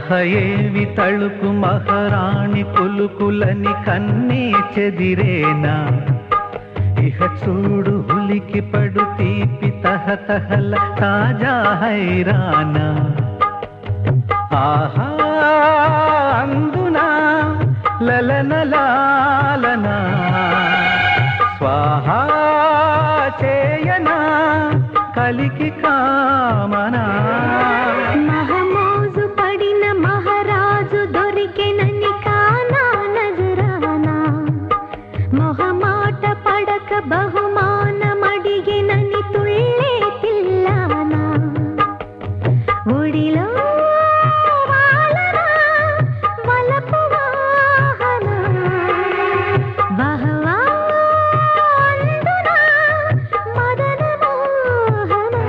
అహయేవి తళుకు మహారాణి పులుకులని కన్నే చెదిరేనా ఇహ చూడు హులికి పడు తీపి తహతహల తాజా హైరానా ఆహా అందునా లలనలాలనా స్వాహా చేయనా కలికి కామనా మహమోజు పడిన మహారాజు దొరికెనని కానా నజరానా మొహమాట పడక బహుమానమడిగినని తుళ్ళే తిల్లానా ఒడిలో వాలనా వలపు వాహనా వహవా అందునా మదన మోహనా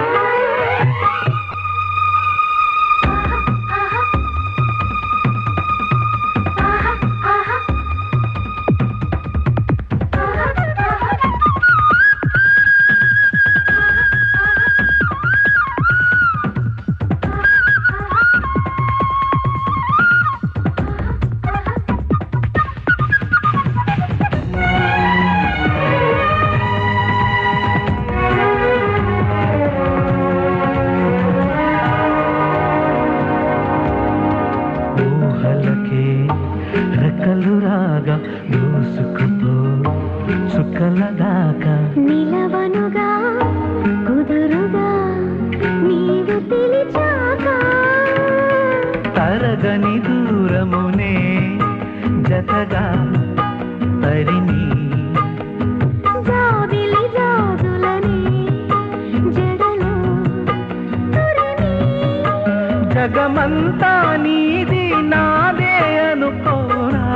ఊహలకే రెక్కలు రాగా దూసుకుపో చుక్కల దాకా నిలవనుగా కుదురుగా నీవు పిలిచాక తరగని దూరమునే జతగా తరిని జాబిలి జాజులని జడలో తురిమి జగమంతా నీది నాదే అనుకోనా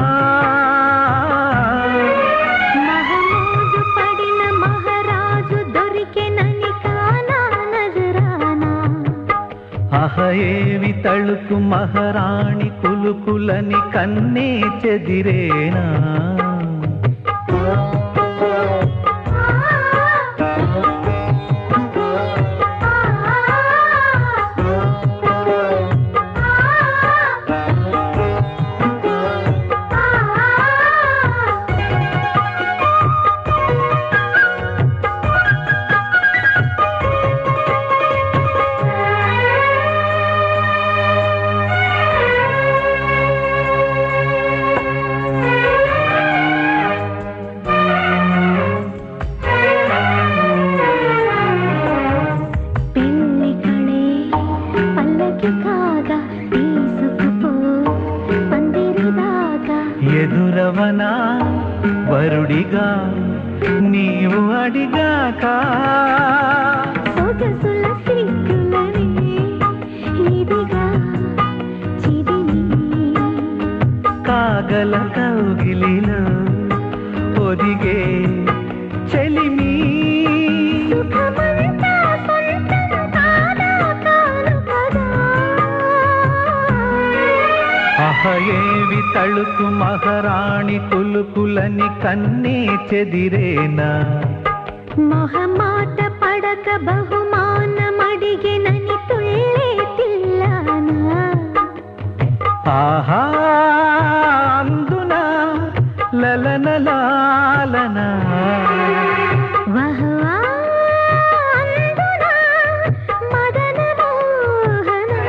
మహమూజు పడిన మహారాజు దొరికెనని కానా నజరానా అహయేవి తళుకు మహారాణి కులుకులని కన్నే చెదిరేనా పెళ్లి కళే పల్లకి కాగా తీసుకుపో పందిరి దాకా ఎదురవనా వరుడిగా నీవు అడిగాక సొగసుల సిగ్గులని ఇదిగా చిదిమి కాగల కౌగిలిలో ఒదిగే చెలిమి సుఖమంతా సొంతం కాదా కాను కదా అహయేవి తళుకు మహారాణి కులుకులని కన్నే చెదిరేనా మొహమాట పడక బహుమానమడిగినని తుళ్ళే తిల్లానా ఆహా అందునా లలనలాలనా వహవా అందునా మదన మోహనా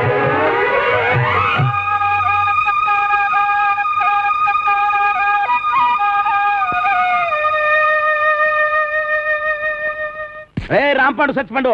ఏ రాంపండు సచ్చిపండు